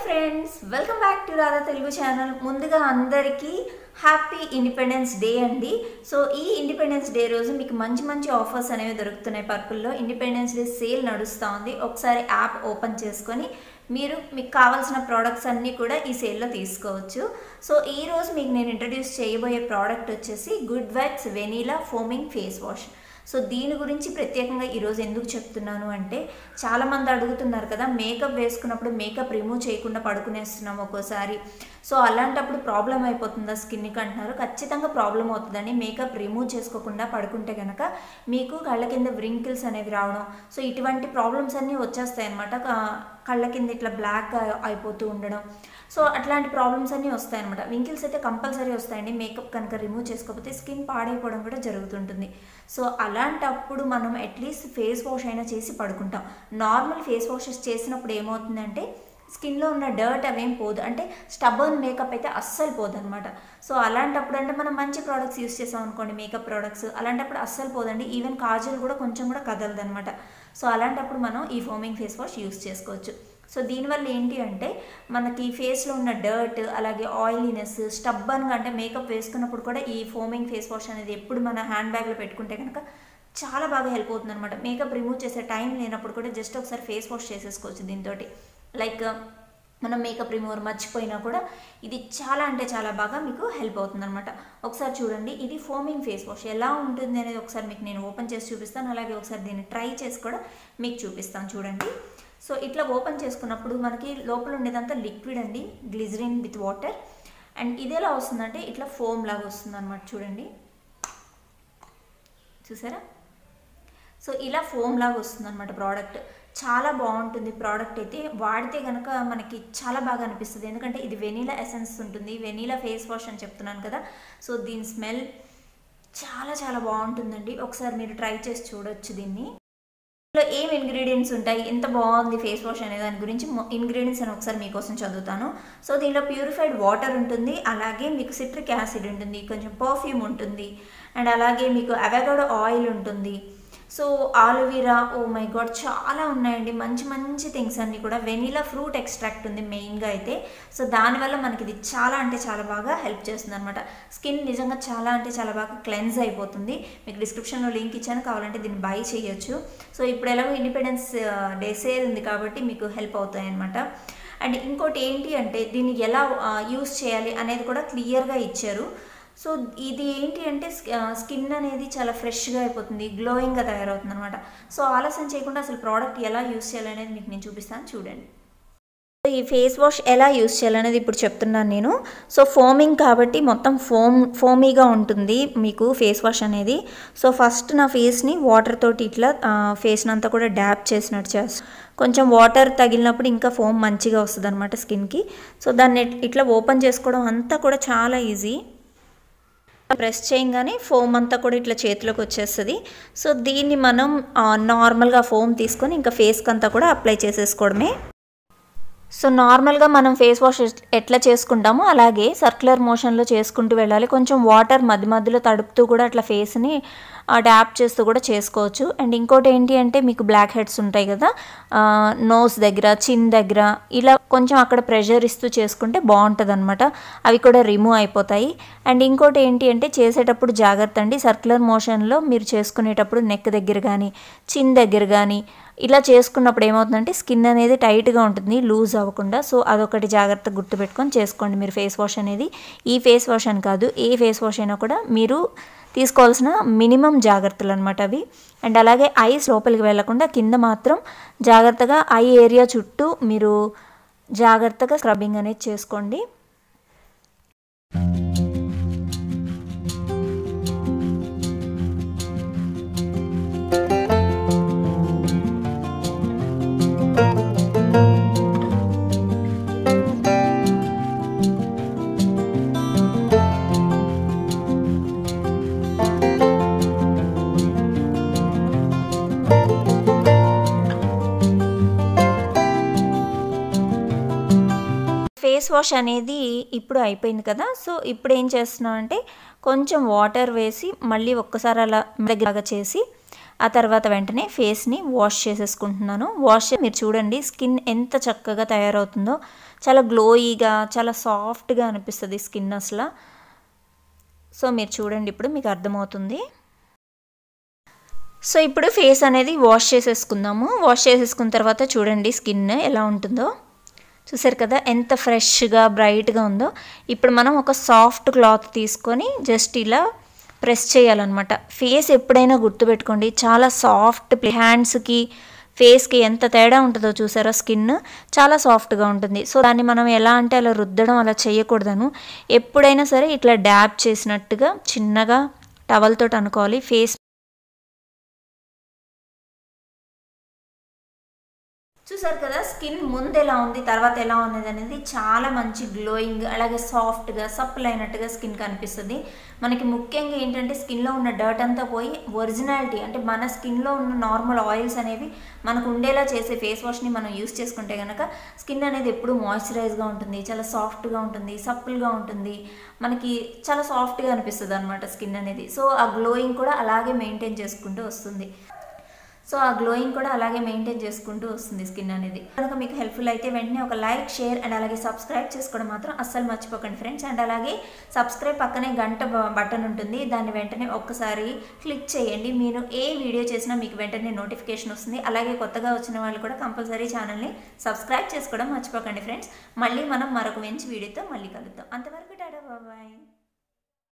friends welcome back to Radha Telugu channel ముందుగా అందరికీ happy independence day అండి సో ఈ ఇండిపెండెన్స్ డే రోజు మీకు మంచి మంచి ఆఫర్స్ అనేవి దొరుకుతున్నాయి పర్పుల్లో ఇండిపెండెన్స్ డే సేల్ నడుస్తూ ఉంది ఒకసారి యాప్ ఓపెన్ చేసుకొని మీరు మీకు కావాల్సిన ప్రోడక్ట్స్ అన్నీ కూడా ఈ సేల్లో తీసుకోవచ్చు సో ఈ రోజు మీకు నేను ఇంట్రడ్యూస్ చేయబోయే ప్రోడక్ట్ వచ్చేసి good vibes vanilla foaming face wash so దీని గురించి ప్రత్యేకంగా ఈరోజు ఎందుకు చెప్తున్నాను అంటే చాలామంది అడుగుతున్నారు కదా మేకప్ వేసుకున్నప్పుడు మేకప్ రిమూవ్ చేయకుండా పడుకునేస్తున్నాం ఒక్కోసారి సో అలాంటప్పుడు ప్రాబ్లం అయిపోతుందా స్కిన్కి అంటున్నారు ఖచ్చితంగా ప్రాబ్లం అవుతుందని మేకప్ రిమూవ్ చేసుకోకుండా పడుకుంటే కనుక మీకు కళ్ళ కింద వ్రింకిల్స్ అనేవి రావడం సో ఇటువంటి ప్రాబ్లమ్స్ అన్నీ వచ్చేస్తాయి అనమాట కళ్ళ కింద ఇట్లా బ్లాక్ అయిపోతూ ఉండడం సో అట్లాంటి ప్రాబ్లమ్స్ అన్నీ వస్తాయన్నమాట వింకిల్స్ అయితే కంపల్సరీ వస్తాయండి మేకప్ కనుక రిమూవ్ చేసుకోకపోతే స్కిన్ పాడైపోవడం కూడా జరుగుతుంటుంది సో అలాంటప్పుడు మనం అట్లీస్ట్ ఫేస్ వాష్ అయినా చేసి పడుకుంటాం నార్మల్ ఫేస్ వాషెస్ చేసినప్పుడు ఏమవుతుందంటే స్కిన్లో ఉన్న డర్ట్ అవేం పోదు అంటే స్టబర్న్ మేకప్ అయితే అస్సలు పోదు అనమాట సో అలాంటప్పుడు అంటే మనం మంచి ప్రోడక్ట్స్ యూస్ చేసాం అనుకోండి మేకప్ ప్రోడక్ట్స్ అలాంటప్పుడు అస్సలు పోదండి ఈవెన్ కాజల్ కూడా కొంచెం కూడా కదలదు అనమాట సో అలాంటప్పుడు మనం ఈ ఫోమింగ్ ఫేస్ వాష్ యూస్ చేసుకోవచ్చు సో దీనివల్ల ఏంటి అంటే మనకి ఫేస్లో ఉన్న డర్ట్ అలాగే ఆయిలీనెస్ స్టబ్బన్గా అంటే మేకప్ వేసుకున్నప్పుడు కూడా ఈ ఫోమింగ్ ఫేస్ వాష్ అనేది ఎప్పుడు మన హ్యాండ్ బ్యాగ్లో పెట్టుకుంటే కనుక చాలా బాగా హెల్ప్ అవుతుంది అనమాట మేకప్ రిమూవ్ చేసే టైం లేనప్పుడు కూడా జస్ట్ ఒకసారి ఫేస్ వాష్ చేసేసుకోవచ్చు దీంతో లైక్ మనం మేకప్ రిమూవర్ మర్చిపోయినా కూడా ఇది చాలా అంటే చాలా బాగా మీకు హెల్ప్ అవుతుంది అనమాట ఒకసారి చూడండి ఇది ఫోమింగ్ ఫేస్ వాష్ ఎలా ఉంటుంది అనేది ఒకసారి మీకు నేను ఓపెన్ చేసి చూపిస్తాను అలాగే ఒకసారి దీన్ని ట్రై చేసి కూడా మీకు చూపిస్తాను చూడండి సో ఇట్లా ఓపెన్ చేసుకున్నప్పుడు మనకి లోపల ఉండేదంతా లిక్విడ్ అండి గ్లిజరిన్ విత్ వాటర్ అండ్ ఇది ఎలా వస్తుందంటే ఇట్లా ఫోమ్ లాగా వస్తుంది అనమాట చూడండి చూసారా సో ఇలా ఫోమ్ లాగా వస్తుంది అనమాట ప్రోడక్ట్ చాలా బాగుంటుంది ప్రోడక్ట్ అయితే వాడితే కనుక మనకి చాలా బాగా అనిపిస్తుంది ఎందుకంటే ఇది వెనీలా ఎసెన్స్ ఉంటుంది వెనీలా ఫేస్ వాష్ అని చెప్తున్నాను కదా సో దీని స్మెల్ చాలా చాలా బాగుంటుందండి ఒకసారి మీరు ట్రై చేసి చూడొచ్చు దీన్ని ఇందులో ఏం ఇంగ్రీడియంట్స్ ఉంటాయి ఎంత బాగుంది ఫేస్ వాష్ అనే దాని గురించి ఇంగ్రీడియంట్స్ అని ఒకసారి మీకోసం చదువుతాను సో దీనిలో ప్యూరిఫైడ్ వాటర్ ఉంటుంది అలాగే మీకు సిట్రిక్ యాసిడ్ ఉంటుంది కొంచెం పర్ఫ్యూమ్ ఉంటుంది అండ్ అలాగే మీకు అవగాడో ఆయిల్ ఉంటుంది so aloe vera oh my god చాలా ఉన్నాయండి మంచి మంచి థింగ్స్ అన్నీ కూడా వెనీలా ఫ్రూట్ ఎక్స్ట్రాక్ట్ ఉంది మెయిన్గా అయితే సో దానివల్ల మనకి ఇది చాలా అంటే చాలా బాగా హెల్ప్ చేస్తుంది అనమాట స్కిన్ నిజంగా చాలా అంటే చాలా బాగా క్లెన్స్ అయిపోతుంది మీకు డిస్క్రిప్షన్లో లింక్ ఇచ్చాను కావాలంటే దీన్ని బై చేయొచ్చు సో ఇప్పుడు ఎలాగో ఇండిపెండెన్స్ డే సేల్ ఉంది కాబట్టి మీకు హెల్ప్ అవుతాయి అనమాట అండ్ ఇంకోటి ఏంటి అంటే దీన్ని ఎలా యూస్ చేయాలి అనేది కూడా క్లియర్గా ఇచ్చారు సో ఇది ఏంటి అంటే స్కిన్ అనేది చాలా ఫ్రెష్గా అయిపోతుంది గ్లోయింగ్గా తయారవుతుంది అనమాట సో ఆలస్యం చేయకుండా అసలు ప్రోడక్ట్ ఎలా యూస్ చేయాలనేది మీకు నేను చూపిస్తాను చూడండి ఈ ఫేస్ వాష్ ఎలా యూస్ చేయాలనేది ఇప్పుడు చెప్తున్నాను నేను సో ఫోమింగ్ కాబట్టి మొత్తం ఫోమ్ ఫోమీగా ఉంటుంది మీకు ఫేస్ వాష్ అనేది సో ఫస్ట్ నా ఫేస్ని వాటర్ తోటి ఇట్లా ఫేస్ని అంతా కూడా డ్యాప్ చేసినట్టు చేస్తాను కొంచెం వాటర్ తగిలినప్పుడు ఇంకా ఫోమ్ మంచిగా వస్తుంది అనమాట స్కిన్కి సో దాన్ని ఇట్లా ఓపెన్ చేసుకోవడం అంతా కూడా చాలా ఈజీ ప్రెస్ చేయగానే ఫోమ్ అంతా కూడా ఇట్లా చేతిలోకి వచ్చేస్తుంది సో దీన్ని మనం నార్మల్గా ఫోమ్ తీసుకొని ఇంకా ఫేస్కి అంతా కూడా అప్లై చేసేసుకోవడమే సో నార్మల్గా మనం ఫేస్ వాష్ ఎట్లా చేసుకుంటామో అలాగే సర్క్యులర్ మోషన్లో చేసుకుంటూ వెళ్ళాలి కొంచెం వాటర్ మధ్య మధ్యలో తడుపుతూ కూడా అట్లా ఫేస్ని డ్యాప్ చేస్తూ కూడా చేసుకోవచ్చు అండ్ ఇంకోటి ఏంటి అంటే మీకు బ్లాక్ హెడ్స్ ఉంటాయి కదా నోస్ దగ్గర చిన్ దగ్గర ఇలా కొంచెం అక్కడ ప్రెషర్ ఇస్తూ చేసుకుంటే బాగుంటుంది అనమాట అవి కూడా రిమూవ్ అయిపోతాయి అండ్ ఇంకోటి ఏంటి అంటే చేసేటప్పుడు జాగ్రత్త అండి సర్క్యులర్ మోషన్లో మీరు చేసుకునేటప్పుడు నెక్ దగ్గర కానీ చిన్ దగ్గర కానీ ఇలా చేసుకున్నప్పుడు ఏమవుతుందంటే స్కిన్ అనేది టైట్గా ఉంటుంది లూజ్ అవ్వకుండా సో అదొకటి జాగ్రత్త గుర్తుపెట్టుకొని చేసుకోండి మీరు ఫేస్ వాష్ అనేది ఈ ఫేస్ వాష్ అని కాదు ఏ ఫేస్ వాష్ అయినా కూడా మీరు తీసుకోవాల్సిన మినిమం జాగ్రత్తలు అనమాట అవి అండ్ అలాగే ఐస్ లోపలికి వెళ్లకుండా కింద మాత్రం జాగ్రత్తగా ఐ ఏరియా చుట్టూ మీరు జాగ్రత్తగా స్క్రబ్బింగ్ అనేది చేసుకోండి ఫేస్ వాష్ అనేది ఇప్పుడు అయిపోయింది కదా సో ఇప్పుడు ఏం చేస్తున్నాం అంటే కొంచెం వాటర్ వేసి మళ్ళీ ఒక్కసారి అలా దగ్గరగా చేసి ఆ తర్వాత వెంటనే ఫేస్ని వాష్ చేసేసుకుంటున్నాను వాష్ చే- మీరు చూడండి స్కిన్ ఎంత చక్కగా తయారవుతుందో చాలా గ్లోయీగా చాలా సాఫ్ట్గా అనిపిస్తుంది స్కిన్ అసలు సో మీరు చూడండి ఇప్పుడు మీకు అర్థమవుతుంది సో ఇప్పుడు ఫేస్ అనేది వాష్ చేసేసుకుందాము వాష్ చేసేసుకున్న తర్వాత చూడండి స్కిన్ ఎలా ఉంటుందో చూసారు కదా ఎంత ఫ్రెష్గా బ్రైట్గా ఉందో ఇప్పుడు మనం ఒక సాఫ్ట్ క్లాత్ తీసుకొని జస్ట్ ఇలా ప్రెస్ చేయాలన్నమాట ఫేస్ ఎప్పుడైనా గుర్తుపెట్టుకోండి చాలా సాఫ్ట్ హ్యాండ్స్కి ఫేస్కి ఎంత తేడా ఉంటుందో చూసారా స్కిన్ చాలా సాఫ్ట్గా ఉంటుంది సో దాన్ని మనం ఎలా అంటే అలా రుద్దడం అలా చేయకూడదను ఎప్పుడైనా సరే ఇట్లా డ్యాబ్ చేసినట్టుగా చిన్నగా టవల్తో అనుకోవాలి ఫేస్ చూసారు కదా స్కిన్ ముందు ఎలా ఉంది తర్వాత ఎలా ఉన్నది అనేది చాలా మంచి గ్లోయింగ్ అలాగే సాఫ్ట్గా సప్పులు అయినట్టుగా స్కిన్ కనిపిస్తుంది మనకి ముఖ్యంగా ఏంటంటే స్కిన్లో ఉన్న డర్ట్ అంతా పోయి ఒరిజినాలిటీ అంటే మన స్కిన్లో ఉన్న నార్మల్ ఆయిల్స్ అనేవి మనకు ఉండేలా చేసే ఫేస్ వాష్ని మనం యూస్ చేసుకుంటే కనుక స్కిన్ అనేది ఎప్పుడు మాయిశ్చరైజ్గా ఉంటుంది చాలా సాఫ్ట్గా ఉంటుంది సప్పుల్గా ఉంటుంది మనకి చాలా సాఫ్ట్గా అనిపిస్తుంది అనమాట స్కిన్ అనేది సో ఆ గ్లోయింగ్ కూడా అలాగే మెయింటైన్ చేసుకుంటూ వస్తుంది సో ఆ గ్లోయింగ్ కూడా అలాగే మెయింటైన్ చేసుకుంటూ వస్తుంది స్కిన్ అనేది కనుక మీకు హెల్ప్ఫుల్ అయితే వెంటనే ఒక లైక్ షేర్ అండ్ అలాగే సబ్స్క్రైబ్ చేసుకోవడం మాత్రం అస్సలు మర్చిపోకండి ఫ్రెండ్స్ అండ్ అలాగే సబ్స్క్రైబ్ పక్కనే గంట బటన్ ఉంటుంది దాన్ని వెంటనే ఒక్కసారి క్లిక్ చేయండి మీరు ఏ వీడియో చేసినా మీకు వెంటనే నోటిఫికేషన్ వస్తుంది అలాగే కొత్తగా వచ్చిన వాళ్ళు కూడా కంపల్సరీ ఛానల్ని సబ్స్క్రైబ్ చేసుకోవడం మర్చిపోకండి ఫ్రెండ్స్ మళ్ళీ మనం మరొక మంచి వీడియోతో మళ్ళీ కలుద్దాం అంతవరకు టాటా బాబాయ్